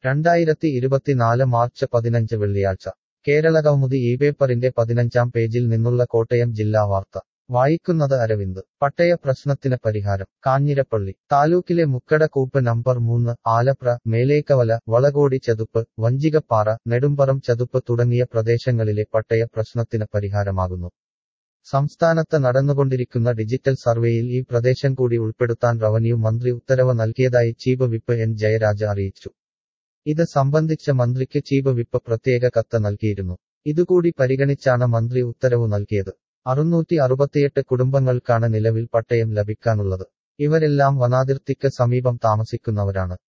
രണ്ടായിരത്തി ഇരുപത്തിനാല് മാർച്ച് പതിനഞ്ച് വെള്ളിയാഴ്ച കേരളകൗമുദി ഈ പേപ്പറിന്റെ പതിനഞ്ചാം പേജിൽ നിന്നുള്ള കോട്ടയം ജില്ലാ വാർത്ത വായിക്കുന്നത് അരവിന്ദ് പട്ടയ പ്രശ്നത്തിന് പരിഹാരം കാഞ്ഞിരപ്പള്ളി താലൂക്കിലെ മുക്കട കൂപ്പ് നമ്പർ മൂന്ന് ആലപ്ര മേലേക്കവല വളകോടി ചതുപ്പ് വഞ്ചികപ്പാറ നെടുമ്പറം ചതുപ്പ് തുടങ്ങിയ പ്രദേശങ്ങളിലെ പട്ടയ പ്രശ്നത്തിന് പരിഹാരമാകുന്നു സംസ്ഥാനത്ത് നടന്നുകൊണ്ടിരിക്കുന്ന ഡിജിറ്റൽ സർവേയിൽ ഈ പ്രദേശം കൂടി ഉൾപ്പെടുത്താൻ റവന്യൂ മന്ത്രി ഉത്തരവ് നൽകിയതായി ചീഫ് വിപ്പ് എൻ ജയരാജ അറിയിച്ചു ഇത് സംബന്ധിച്ച മന്ത്രിക്ക് ചീഫ് വിപ്പ് പ്രത്യേക കത്ത് നൽകിയിരുന്നു ഇതുകൂടി പരിഗണിച്ചാണ് മന്ത്രി ഉത്തരവ് നൽകിയത് അറുന്നൂറ്റി അറുപത്തിയെട്ട് കുടുംബങ്ങൾക്കാണ് നിലവിൽ പട്ടയം ലഭിക്കാനുള്ളത് ഇവരെല്ലാം വനാതിർത്തിക്ക് സമീപം താമസിക്കുന്നവരാണ്